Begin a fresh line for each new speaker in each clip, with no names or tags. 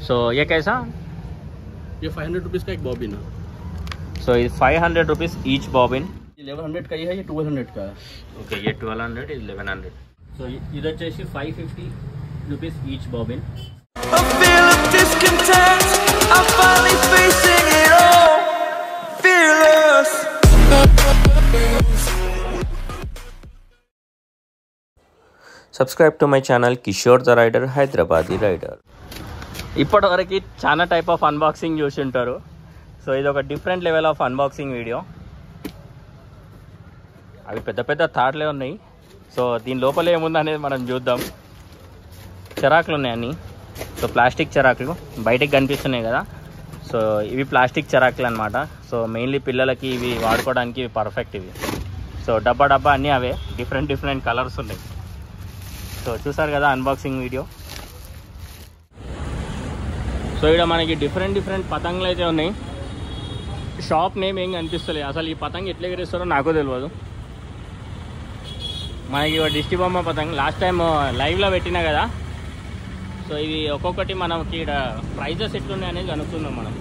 So ये कैसा
ये फाइव हंड्रेड रुपीज़ का एक बॉबिन है
సో ఇది five hundred rupees each bobbin
eleven hundred का ये है ये ट्वेल्व हंड्रेड का है
ఓకే ఏ ట్వెల్వ్ హండ్రెడ్ ఇది లెవెన్ హండ్రెడ్ సో ఇది వచ్చేసి five fifty rupees each bobbin
A feel of discontent. I'm finally facing it all. Fearless.
Subscribe to my channel Kishore the rider Hyderabadi rider ఇప్పటివరకు చాలా టైప్ ఆఫ్ అన్బాక్సింగ్ చూసి ఉంటారు so ఇది ఒక different level of unboxing video అవి పెద్ద పెద్ద థాట్లే ఉన్నాయి సో దీని లోపల ఏముంది అనేది మనం చూద్దాం చెరాకులు ఉన్నాయి అన్నీ సో ప్లాస్టిక్ చెరాకులు బయటకు కనిపిస్తున్నాయి కదా సో ఇవి ప్లాస్టిక్ చెరాకులు అనమాట సో మెయిన్లీ పిల్లలకి ఇవి వాడుకోవడానికి ఇవి పర్ఫెక్ట్ ఇవి సో డబ్బా డబ్బా అన్నీ అవే డిఫరెంట్ డిఫరెంట్ కలర్స్ ఉన్నాయి సో చూసారు కదా అన్బాక్సింగ్ వీడియో సో ఇక్కడ మనకి డిఫరెంట్ డిఫరెంట్ పతంగులు అయితే ఉన్నాయి షాప్ నేమ్ ఏం కనిపిస్తలేదు అసలు ఈ పతంగ్ ఎట్లా ఎగరేస్తారో నాకు తెలియదు మనకి దిష్టి బొమ్మ పతంగ్ లాస్ట్ టైం లైవ్లో పెట్టినా కదా సో ఇవి ఒక్కొక్కటి మనకి ఇక్కడ ప్రైజెస్ ఎట్లున్నాయి అనేది కనుక్కుందాం మనం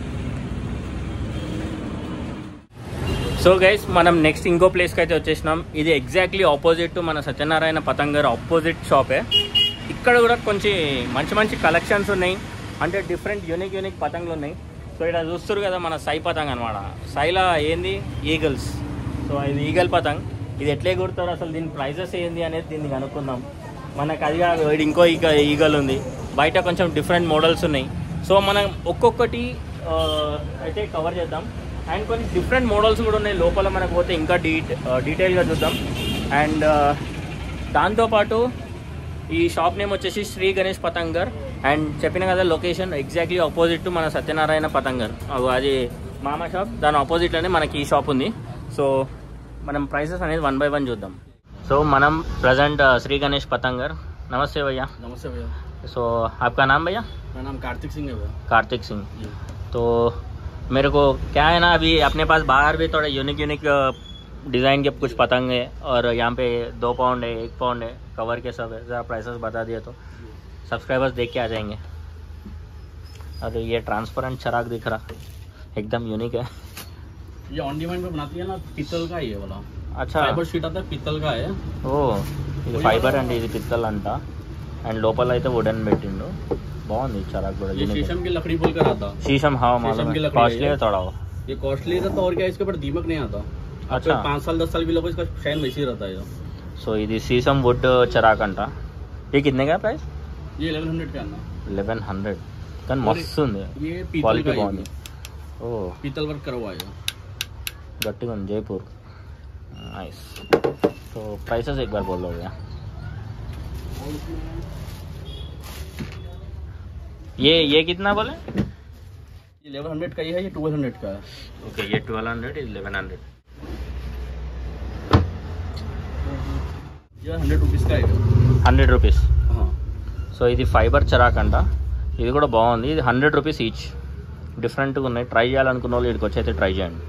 సో గైస్ మనం నెక్స్ట్ ఇంకో ప్లేస్కి అయితే వచ్చేసినాం ఇది ఎగ్జాక్ట్లీ ఆపోజిట్ టు మన సత్యనారాయణ పతంగ్ గారు ఆపోజిట్ షాపే ఇక్కడ కూడా కొంచెం మంచి మంచి కలెక్షన్స్ ఉన్నాయి అంటే డిఫరెంట్ యూనిక్ యూనిక్ పతంగులు ఉన్నాయి సో ఇక్కడ చూస్తారు కదా మన సై పతంగ్ అనమాట సైలా ఏంది ఈగల్స్ సో ఇది ఈగల్ పతంగ్ ఇది ఎట్లే కుడతారు అసలు దీని ప్రైజెస్ ఏంది అనేది దీన్ని కనుక్కుందాం మనకు అది కాదు, ఈడ ఇంకో ఈగ ఈగల్ ఉంది బయట కొంచెం డిఫరెంట్ మోడల్స్ ఉన్నాయి సో మనం ఒక్కొక్కటి ఆ, అయితే కవర్ చేద్దాం అండ్ కొన్ని డిఫరెంట్ మోడల్స్ కూడా ఉన్నాయి లోపల మనకు పోతే ఇంకా డీ డీటెయిల్గా చూద్దాం అండ్ దాంతోపాటు ఈ షాప్ నేమ్ వచ్చేసి శ్రీ గణేష్ పతంగర్ అండ్ చెప్పిన కదా లొకేషన్ ఎగ్జాక్ట్లీ ఆపోజిట్ టు మన సత్యనారాయణ పతంగర్ అగో అది మామ షాప్ దాని ఆపోజిట్లోనే మనకి ఈ షాప్ ఉంది సో మనం ప్రైసెస్ అనేది వన్ బై వన్ చూద్దాం సో మనం ప్రజెంట్ శ్రీ గణేష్ పతంగర్ నమస్తే भैया
नमस्ते भैया
सो आपका नाम भैया
मेरा नाम कार्तिक सिंह है भैया
कार्तिक सिंह
जी
तो मेरे को क्या है ना अभी अपने पास बाहर भी थोड़ा यूनिक यूनिक डिज़ाइन के कुछ पतंग है और यहाँ पे दो पाउंड है एक पाउंड है कवर के सब है ज़रा प्राइसेस बता दिए तो सब्सक्राइबर्स देख के आ जाएंगे अरे ये ट्रांसपेरेंट चराग दिख रहा एकदम यूनिक है
ये ऑन डिमांड में बनाती है ना पीतल का ही है वाला
अच्छा
फाइबर शीट आता है पीतल का है
ఓ ఇది ఫైబర్ అండి ఇది పిత్తల్ అంట అండ్ లోపల అయితే వుడెన్ పెట్టిండు బాగుంది చరాక్ కూడా
ये
యూనిక్
शीशम की लकड़ी बोल कर आता
शीशम हाँ
शीशम
मालूम
की
है
लकड़ी
कॉस्टली
है
है थोड़ा वो
ये कॉस्टली रहता और क्या है, इसके ऊपर दीमक नहीं आता
अच्छा
पाँच साल दस साल भी लोगों इसका शैन वैसे ही रहता है ये।
సో ఇది సీసం వుడ్ చరాక్ అంట ఇది కింద ప్రైస్
ये इलेवन हंड्रेड का है ना
లెవెన్ హండ్రెడ్ కానీ మస్తు ఉంది
ये पीतल
క్వాలిటీ
का ही
బాగుంది
है।
ఓ
पीतल वर्क करा हुआ है ये।
गट्टी में जयपुर नाइस तो प्राइसेस एक बार बोल दो भैया ये ये कितना बोले
ये इलेवन हंड्रेड का ही है ये ट्वेल्व हंड्रेड का है
ओके ये ट्वेल्व हंड्रेड इलेवन हंड्रेड
ये हंड्रेड रुपीज़ का है
హండ్రెడ్ రూపీస్
हाँ
సో ఇది ఫైబర్ చరాక్ అంట ఇది కూడా బాగుంది ఇది హండ్రెడ్ రూపీస్ ఈచ్ డిఫరెంట్గా ఉన్నాయి ట్రై చేయాలనుకున్న వాళ్ళు ఇక్కడికి వచ్చి అయితే ట్రై చేయండి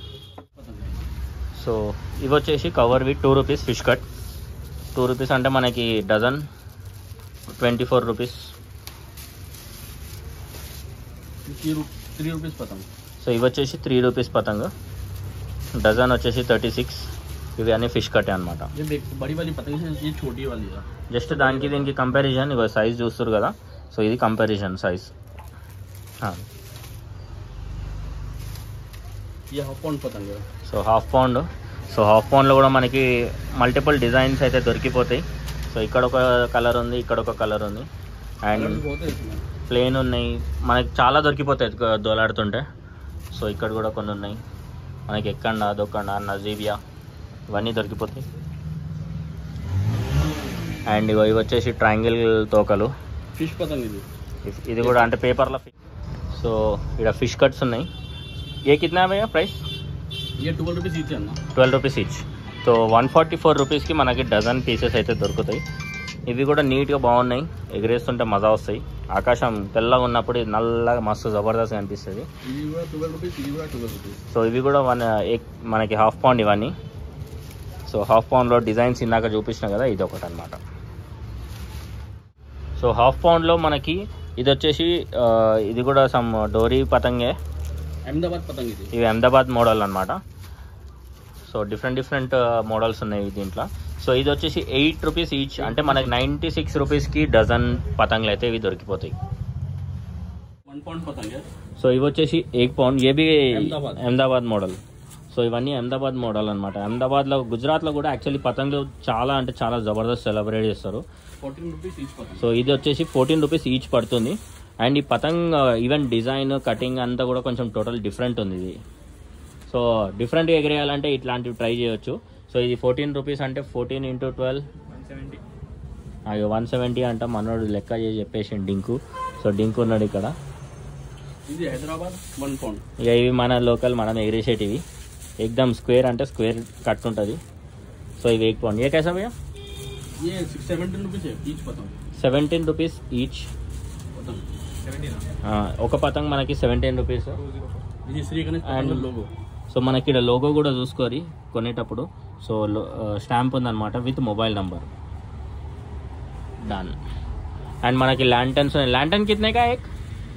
సో ఇవి వచ్చేసి cover with two rupees fish cut two rupees అంటే మనకి dozen twenty four rupees
three rupees పతంग
సో ఇవి వచ్చేసి త్రీ రూపీస్ పతంగ్ డజన్ వచ్చేసి థర్టీ సిక్స్ ఇవి అన్ని ఫిష్ కట్టే అనమాట
ये देख बड़ी वाली पतंग है ये छोटी वाली है
జస్ట్ దానికి దీనికి కంపారిజన్ ఇగో సైజ్ చూస్తారు కదా సో ఇది కంపారిజన్ సైజ్
ये हाफ पाउंड पतंग है
so half pound so half పౌండ్లో కూడా మనకి మల్టిపుల్ డిజైన్స్ అయితే దొరికిపోతాయి సో ఇక్కడ ఒక కలర్ ఉంది ఇక్కడ ఒక కలర్ ఉంది అండ్
कलर भी बहुत है इसमें
ప్లెయిన్ ఉన్నాయి మనకి చాలా దొరికిపోతాయి క- దోలాడుతుంటే సో ఇక్కడ కూడా కొన్ని ఉన్నాయి మనకి ఎక్కండా దొక్కండా నజీబియా ఇవన్నీ దొరికిపోతాయి అండ్ ఇగో ఇవి వచ్చేసి ట్రయాంగిల్ తోకలు
फिश पतंग ఇది
ఇ- ఇది కూడా అంటే పేపర్లో సో ఇక్కడ ఫిష్ కట్స్ ఉన్నాయి ఏ కిतना భయ్యా ప్రైస్
ये ट्वेल्व रुपीज़ ఈచ్ అన్న
twelve rupees each so one forty four రూపీస్కి మనకి డజన్ పీసెస్ అయితే దొరుకుతాయి ఇవి కూడా నీట్గా బాగున్నాయి ఎగిరేస్తుంటే మజా వస్తాయి ఆకాశం తెల్లగా ఉన్నప్పుడు ఇది నల్లగా మస్తు జబర్దస్త్ అనిపిస్తుంది
ఇది కూడా ట్వెల్వ్ రూపీస్ ఇది కూడా ట్వెల్వ్ రూపీస్
సో ఇవి కూడా వన్ ఎక్ మనకి హాఫ్ పౌండ్ ఇవన్నీ సో హాఫ్ పౌండ్లో డిజైన్స్ ఇందాక చూపించిన కదా ఇది ఒకటి అనమాట సో హాఫ్ పౌండ్లో మనకి ఇది వచ్చేసి ఆ, ఇది కూడా సమ్ డోరీ పతంగే
अहमदाबाद पतंग ఇది
ఇవి అహ్మదాబాద్ మోడల్ అనమాట సో డిఫరెంట్ డిఫరెంట్ మోడల్స్ ఉన్నాయి దీంట్లో సో ఇది వచ్చేసి ఎయిట్ రూపీస్ ఈచ్ అంటే మనకి నైంటీ సిక్స్ రూపీస్కి డజన్ పతంగులు అయితే ఇవి దొరికిపోతాయి
वन पॉइंट पतंग है
సో ఇవి వచ్చేసి ఏక్ పౌండ్ ఏ బి
అహ్మదాబాద్.
అహ్మదాబాద్ మోడల్ సో ఇవన్నీ అహ్మదాబాద్ మోడల్ అనమాట అహ్మదాబాద్లో గుజరాత్లో కూడా యాక్చువల్లీ పతంగులు చాలా అంటే చాలా జబర్దస్త్ సెలబ్రేట్ చేస్తారు
फोर्टीन रुपीज ఈచ్ పతంగ్
సో ఇది వచ్చేసి ఫోర్టీన్ రూపీస్ ఈచ్ పడుతుంది అండ్ ఈ పతంగ్ ఈవెన్ డిజైన్ కటింగ్ అంతా కూడా కొంచెం టోటల్ డిఫరెంట్ ఉంది ఇది సో డిఫరెంట్గా ఎగిరేయాలంటే ఇట్లాంటివి ట్రై చేయొచ్చు సో ఇది ఫోర్టీన్ రూపీస్ అంటే ఫోర్టీన్ ఇంటూ ట్వెల్వ్ అయ్యో వన్ సెవెంటీ అంట మనోడు లెక్క చేసి చెప్పేసి డింకు సో డింకు ఉన్నాడు ఇక్కడ
ఇది హైదరాబాద్ వన్ పౌండ్
ఇక ఇవి మన లోకల్ మనం ఎగిరేసేటివి ఎగ్దమ్ స్క్వేర్ అంటే స్క్వేర్ కట్ ఉంటుంది సో ఇవి ఎగ్ పౌండ్ ఏ కైసా భయ్యా
ये सिक्स सेवेंटीन रुपीज है ఈచ్ పతంగ్
సెవెంటీన్ రూపీస్ ఈచ్
పతంగ్ సెవెంటీన్
ఒక పతంగ్ మనకి సెవెంటీన్ రూపీస్
ఇది శ్రీ గణేష్
And-
పతంగ్ లోగో
సో మనకి ఇక్కడ లోగో కూడా చూసుకోరి కొనేటప్పుడు సో స్టాంప్ ఉందన్నమాట with mobile number done and మనకి ల్యాంటన్స్ ల్యాంటన్ కితనే కా ఏక్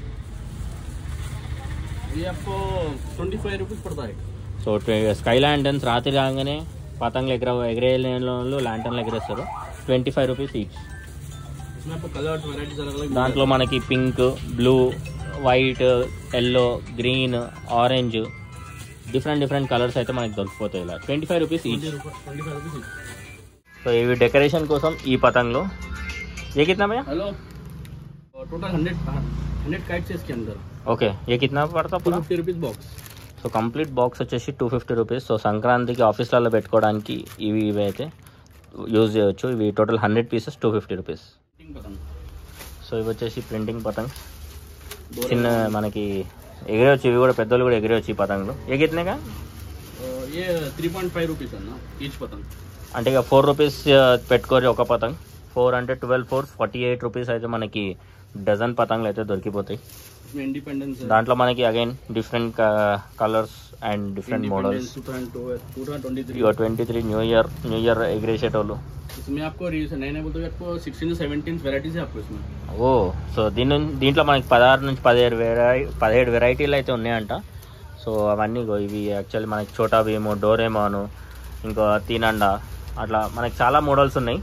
ये आपको ट्वेंटी फाइव रुपीज पड़ता है
సో స్కై ల్యాంటన్స్ రాత్రి రాగానే పతంగులు ఎగర ఎగిరే వాళ్ళు ల్యాంటన్లు ఎగరేస్తారు ట్వంటీ ఫైవ్ రూపీస్ ఈచ్
इसमें आपको कलर वेराइटीज अलग अलग
దాంట్లో మనకి pink blue white yellow green orange different different colours అయితే మనకి దొరికిపోతాయి ఇలా twenty five rupees each
twenty five rupees
so ఇవి డెకరేషన్ కోసం ఈ పతంగులు ఏ కిतना भैया
hello total hundred hundred kites है इसके अंदर
ఓకే ఏ కిतना పడతా
टू
పూరా
fifty rupees box
so complete box వచ్చేసి టూ ఫిఫ్టీ రూపీస్ సో సంక్రాంతికి ఆఫీస్లలో పెట్టుకోవడానికి ఇవి ఇవి అయితే యూజ్ చేయొచ్చు ఇవి total hundred pieces two fifty rupees
पतंग
సో ఇవి వచ్చేసి ప్రింటింగ్ పతంగ్
दो
చిన్న మనకి ఎగిరేవచ్చు ఇవి కూడా పెద్దోళ్ళు కూడా ఎగిరేవచ్చు ఈ పతంగులు ఏ కితనేగా
और ये थ्री पॉइंट फाइव रुपीज है ना ईच पतंग
అంటే ఇక ఫోర్ రూపీస్ పెట్టుకోరు ఒక పతంగ్ ఫోర్ అంటే twelve four forty eight rupees అయితే మనకి డజన్ పతంగులు అయితే దొరికిపోతాయి
इसमें इंडिपेंडेंस है
దాంట్లో మనకి again different colours and different models
two thousand two thousand twenty three
ఇక twenty three new year new year ఎగిరేసేటోళ్ళు
इसमें आपको नए नए बोलते हुए आपको सिक्सटीन से सेवनटीन वेराइटीज है आपको इसमें
ఓ సో దీని నుంచి దీంట్లో మనకి పదహారు నుంచి పదిహేడు వెరై పదిహేడు వెరైటీలు అయితే ఉన్నాయంట సో అవన్నీ ఇగో ఇవి యాక్చువల్లీ మనకి చోటా భీము డోరేమాను ఇంకో తీనండా అట్లా మనకి చాలా మోడల్స్ ఉన్నాయి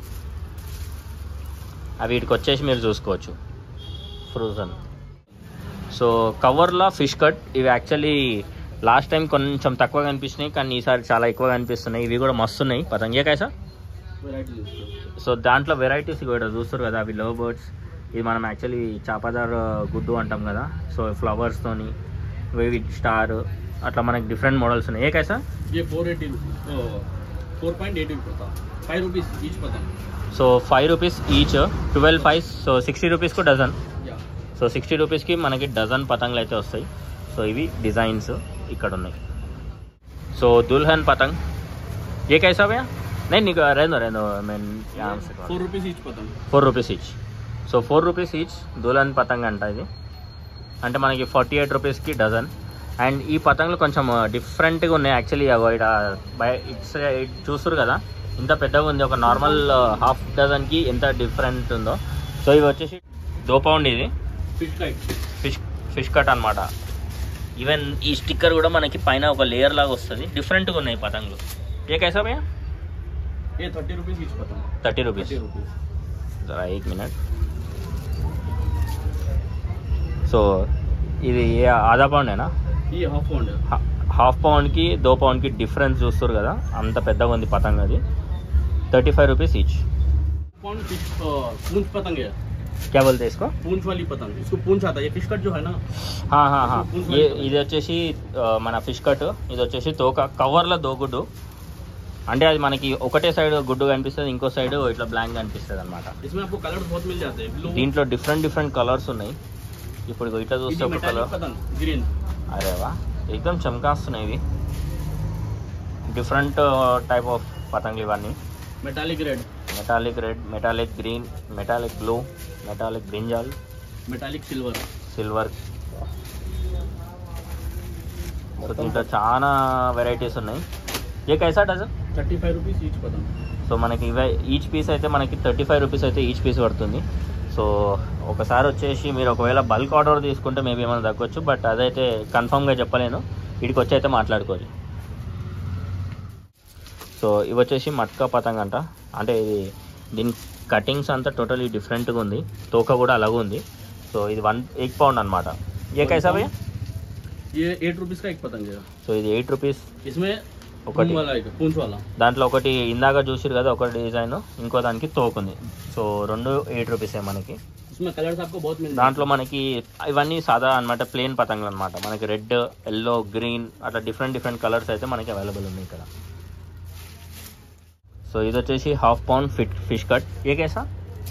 అవి వీటికి వచ్చేసి మీరు చూసుకోవచ్చు ఫ్రోజన్ సో కవర్లో ఫిష్ కట్ ఇవి యాక్చువల్లీ లాస్ట్ టైం కొంచెం తక్కువ కనిపించినాయి కానీ ఈసారి చాలా ఎక్కువ కనిపిస్తున్నాయి ఇవి కూడా మస్తు ఉన్నాయి పతంగే కాయ సార్
वेराइटीज इसको
సో దాంట్లో వెరైటీస్ కూడా చూస్తారు కదా అవి లవ్ బర్డ్స్ ఇది మనం యాక్చువల్లీ చాపదార్ గుడ్డు అంటాం కదా సో ఫ్లవర్స్తోని వేవి స్టార్ అట్లా మనకి డిఫరెంట్ మోడల్స్ ఉన్నాయి ఏ కైసా
ये four eighty four point eighty पड़ता फाइव रुपीज ईच पतंग
so five rupees each twelve five so sixty రూపీస్కు డజన్
या
సో సిక్స్టీ రూపీస్కి మనకి డజన్ పతంగులు అయితే వస్తాయి సో ఇవి డిజైన్స్ ఇక్కడ ఉన్నాయి సో దుల్హన్ పతంగ్ ఏ కైసా భయ్యా నేను నీకు రెందో రెందో నేను
फोर रुपीज ईच पतंग
four rupees each so four rupees each దులన్ పతంగ్ అంట ఇది అంటే మనకి ఫార్టీ ఎయిట్ రూపీస్కి డజన్ అండ్ ఈ పతంగులు కొంచెం డిఫరెంట్గా ఉన్నాయి యాక్చువల్లీ ఇట బై ఇట్స్ ఇట్ చూస్తారు కదా ఇంత పెద్దగా ఉంది ఒక నార్మల్ హాఫ్ డజన్కి ఎంత డిఫరెంట్ ఉందో సో ఇవి వచ్చేసి దో పౌండ్ ఇది
fish kite
fish fish cut అనమాట ఈవెన్ ఈ స్టిక్కర్ కూడా మనకి పైన ఒక లేయర్ లాగా వస్తుంది డిఫరెంట్గా ఉన్నాయి పతంగులు ఏ కైసా భయ్యా
ये थर्टी रुपीज ईच पतंग
థర్టీ రూపీస్
थर्टी रुपीज
జరా एक मिनट సో ఇది ఏ ఆधा పౌండేనా
ये हाफ पॉन्ड है
హాఫ్ పౌండ్కి దో పౌండ్కి డిఫరెన్స్ చూస్తారు కదా అంత పెద్దగా ఉంది పతంగ్ అది thirty five rupees each
pound fish पूंछ पतंग है
క్యా బోల్తే ఇసుకో
पूंछ वाली पतंग इसको पूंछ आता है ये फिश कट जो है ना
హా, హా, హా. ఏ- ఇది వచ్చేసి ఆ, మన ఫిష్ కట్ ఇది వచ్చేసి తోక కవర్లో దోగుడ్డు అంటే అది మనకి ఒకటే సైడ్ గుడ్డు కనిపిస్తుంది ఇంకో సైడ్ ఇట్లా బ్లాంక్ కనిపిస్తుంది అనమాట
इसमें आपको कलर बहुत मिल जाते हैं ब्लू
దీంట్లో డిఫరెంట్ డిఫరెంట్ కలర్స్ ఉన్నాయి ఇప్పుడు ఇగో ఇట్లా చూస్తే ఒక
मेटालिक
కలర్
पतंग ग्रीन
అరే వా ఎక్దమ్ చమకాస్తున్నాయి ఇవి డిఫరెంట్ టైప్ ఆఫ్ పతంగులు ఇవన్నీ
metallic red
metallic red metallic green metallic blue metallic brinjal
metallic silver
silver so దీంట్లో చాలా వెరైటీస్ ఉన్నాయి ఏ కైసా dozen
thirty five rupees each पतंग
సో మనకి ఇవే ఈచ్ పీస్ అయితే మనకి థర్టీ ఫైవ్ రూపీస్ అయితే ఈచ్ పీస్ పడుతుంది సో ఒకసారి వచ్చేసి మీరు ఒకవేళ బల్క్ ఆర్డర్ తీసుకుంటే మేబీ ఏమైనా తగ్గొచ్చు బట్ అదైతే కన్ఫామ్గా చెప్పలేను ఇక్కడికి వచ్చి అయితే మాట్లాడుకోవాలి సో ఇవి వచ్చేసి మట్కా పతంగ్ అంట అంటే ఇది దీని కటింగ్స్ అంతా టోటలీ డిఫరెంట్గా ఉంది తోక కూడా అలాగే ఉంది సో ఇది వన్ ఎయిట్ పౌండ్ అనమాట ఏ కైసా భయ్యా
ये एट रुपीज का एक पतंग है
సో ఇది ఎయిట్ రూపీస్
इसमें
ఒకటి.
पूंछ वाला एक पूंछ वाला
దాంట్లో ఒకటి ఇందాక చూసిరు కదా ఒక డిజైన్ ఇంకో దానికి తోకుంది సో రెండు ఎయిట్ రూపీసే మనకి
उसमें कलर्स आपको बहुत मिल
దాంట్లో మనకి ఇవన్నీ సాదా అనమాట ప్లేన్ పతంగులు అనమాట మనకి రెడ్ ఎల్లో గ్రీన్ అట్లా డిఫరెంట్ డిఫరెంట్ కలర్స్ అయితే మనకి అవైలబుల్ ఉంది ఇక్కడ సో ఇది వచ్చేసి half pound fit fish cut ఏ కేసా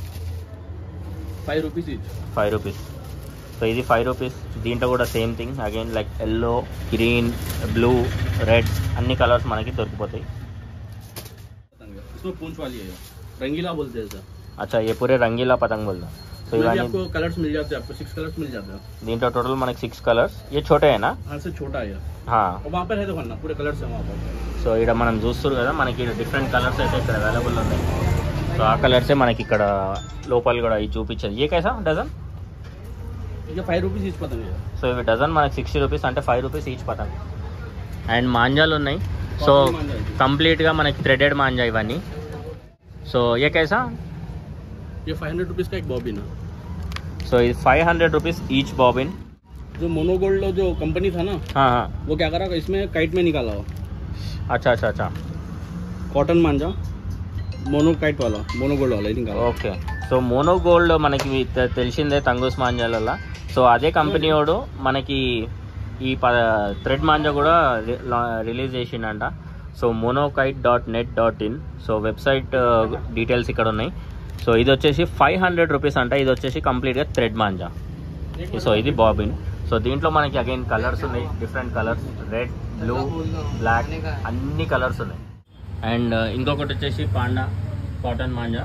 five rupees each
five rupees so ఇది ఫైవ్ రూపీస్ దీంట్లో కూడా same thing again like yellow green blue red అన్ని కలర్స్ మనకి దొరికిపోతాయి
पतंग है इसमें पूंछ वाली है ये। रंगीला बोलते हैं सर
అచ్చా ఏ పూరే రంగీలా పతంగ్ బోల్దా సో
इसमें भी
ఇవన్నీ
आपको कलर्स मिल जाते हैं आपको सिक्स कलर्स मिल जाते हैं
దీంట్లో టోటల్ మనకి సిక్స్ కలర్స్ ఏ చోటేనా
हाँ से छोटा है ये।
హా.
और वहाँ पर है देखो ना पूरे कलर्स है वहाँ पर
సో ఇక్కడ మనం చూస్తారు కదా మనకి డిఫరెంట్ కలర్స్ అయితే ఇక్కడ అవైలబుల్ ఉన్నాయి సో ఆ కలర్సే మనకి ఇక్కడ లోపల కూడా ఇది చూపించేది ఏ కైసా డజన్
ये फाइव रुपीज इच पतंग है
సో ఇవి డజన్ మనకి సిక్స్టీ రూపీస్ అంటే ఫైవ్ రూపీస్ ఈచ్ పతంగ్ అండ్ మాంజాలు ఉన్నాయి సో
Cotton మాంజా ఇది.
కంప్లీట్గా మనకి థ్రెడెడ్ మాంజా ఇవన్నీ సో ఏ కైసా
ये फाइव हंड्रेड रुपीज का एक बॉबिन है
సో ఇది five hundred rupees each bobbin
जो मोनोगोल्ड जो कंपनी था ना वो क्या करा इसमें काइट में निकाला हो
అచ్చా అచ్చా అచ్చా
कॉटन मांझा मोनो काइट वाला मोनोगोल्ड वाला ये निकाला
ఓకే సో మోనో గోల్డ్ మనకి తె- తెలిసిందే తంగూస్ మాంజాలలో సో అదే కంపెనీ వాడు మనకి ఈ ప థ్రెడ్ మాంజా కూడా రి- లా- రిలీజ్ చేసిండంట so Monokite dot net dot in so website details ఇక్కడ ఉన్నాయి సో ఇది వచ్చేసి ఫైవ్ హండ్రెడ్ రూపీస్ అంట ఇది వచ్చేసి కంప్లీట్గా థ్రెడ్ మాంజా సో ఇది బాబిన్ సో దీంట్లో మనకి అగైన్ కలర్స్ ఉన్నాయి different colours red blue black అన్ని కలర్స్ ఉన్నాయి అండ్ ఇంకొకటి వచ్చేసి పాండా కాటన్ మాంజా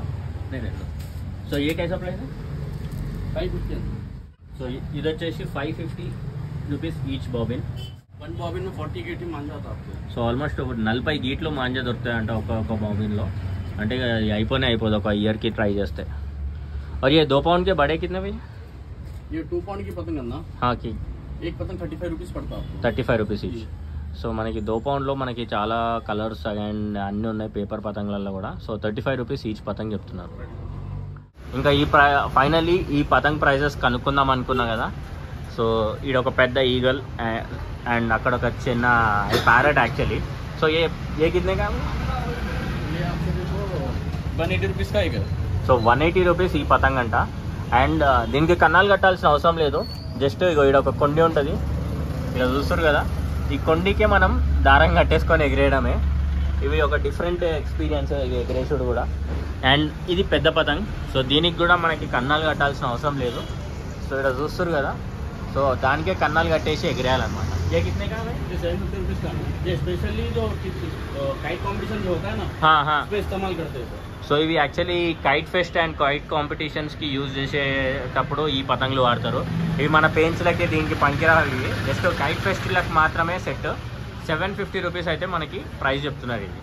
సో ఏ కైసా ప్రైస్
फाइव फिफ्टी
సో ఇది వచ్చేసి five fifty rupees each bobbin
one bobbin में फोर्टी के टी मांझा था आपको
సో ఆల్మోస్ట్ ఒక నలభై గీట్లు మాంజా దొరుకుతాయంట ఒక ఒక బాబిన్లో అంటే ఇక ఇది అయిపోనే అయిపోదు ఒక ఇయర్కి ట్రై చేస్తే और ये दो पाउंड के बड़े कितने भैया
ये टू पाउंड की पतंग है ना
हाँ की
एक पतंग थर्टी फाइव रुपीज पड़ता है आपको
thirty five rupees each so మనకి దో పౌండ్లో మనకి చాలా కలర్స్ అండ్ అన్నీ ఉన్నాయి పేపర్ పతంగులలో కూడా so thirty five rupees each పతంగ్ చెప్తున్నారు ఇంకా ఈ ప్రై ఫైనల్లీ ఈ పతంగ్ ప్రైజెస్ కనుక్కుందాం అనుకున్నాం కదా సో ఈడ ఒక పెద్ద ఈగల్ అండ్ అక్కడ ఒక చిన్న ప్యారెట్ యాక్చువల్లీ సో ఏ ఏ కిందే కాదు
ये आपको देखो वन एटी रुपीज का एक है
సో వన్ ఎయిటీ రూపీస్ ఈ పతంగ్ అంట అండ్ దీనికి కన్నాలు కట్టాల్సిన అవసరం లేదు జస్ట్ ఇగో ఈడ ఒక కొండి ఉంటుంది ఇలా చూస్తారు కదా ఈ కొండికే మనం దారం కట్టేసుకొని ఎగిరేయడమే ఇవి ఒక డిఫరెంట్ ఎక్స్పీరియన్స్ ఇవి ఎగిరేసుడు కూడా అండ్ ఇది పెద్ద పతంగ్ సో దీనికి కూడా మనకి కన్నాలు కట్టాల్సిన అవసరం లేదు సో ఇక్కడ చూస్తారు కదా సో దానికే కన్నాలు కట్టేసి ఎగిరేయాలన్నమాట ఏ కితనే కా భాయ్?
ये सेवन फिफ्टी रुपीज का है ये स्पेशली जो काइट कंपटीशन जो होता है ना
हाँ हाँ
उसमें इस्तेमाल करते हैं
సో ఇవి actually kite fest and kite కాంపిటీషన్స్కి యూజ్ చేసేటప్పుడు ఈ పతంగులు వాడతారు ఇవి మన పెయిన్స్లకి దీనికి పనికిరావు ఇవి జస్ట్ కైట్ ఫెస్ట్లకు మాత్రమే సెట్ సెవెన్ ఫిఫ్టీ రూపీస్ అయితే మనకి ప్రైస్ చెప్తున్నారు ఇది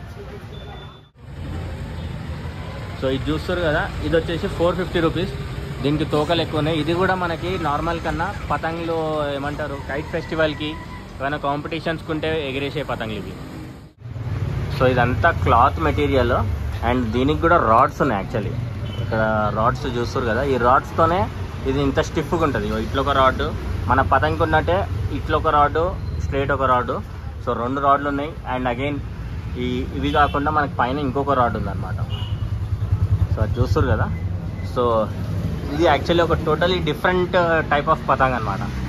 సో ఇది చూస్తారు కదా ఇది వచ్చేసి ఫోర్ ఫిఫ్టీ రూపీస్ దీనికి తోకలు ఎక్కువ ఉన్నాయి ఇది కూడా మనకి నార్మల్ కన్నా పతంగులు ఏమంటారు కైట్ ఫెస్టివల్కి ఏమైనా కాంపిటీషన్స్కి ఉంటే ఎగిరేసే పతంగులు ఇవి సో ఇదంతా క్లాత్ మెటీరియల్ అండ్ దీనికి కూడా రాడ్స్ ఉన్నాయి యాక్చువల్లీ ఇక్కడ రాడ్స్ చూస్తారు కదా ఈ రాడ్స్తోనే ఇది ఇంత స్టిఫ్గా ఉంటుంది ఇగో ఇట్లా ఒక రాడ్ మన పతంకి ఉన్నట్టే ఇట్లా ఒక రాడ్ స్ట్రైట్ ఒక రాడ్ సో రెండు రాడ్లు ఉన్నాయి అండ్ అగైన్ ఈ ఇవి కాకుండా మనకి పైన ఇంకొక రాడ్ ఉందన్నమాట సో అది చూస్తారు కదా సో ఇది యాక్చువల్లీ ఒక టోటలీ డిఫరెంట్ టైప్ ఆఫ్ పతంగ్ అనమాట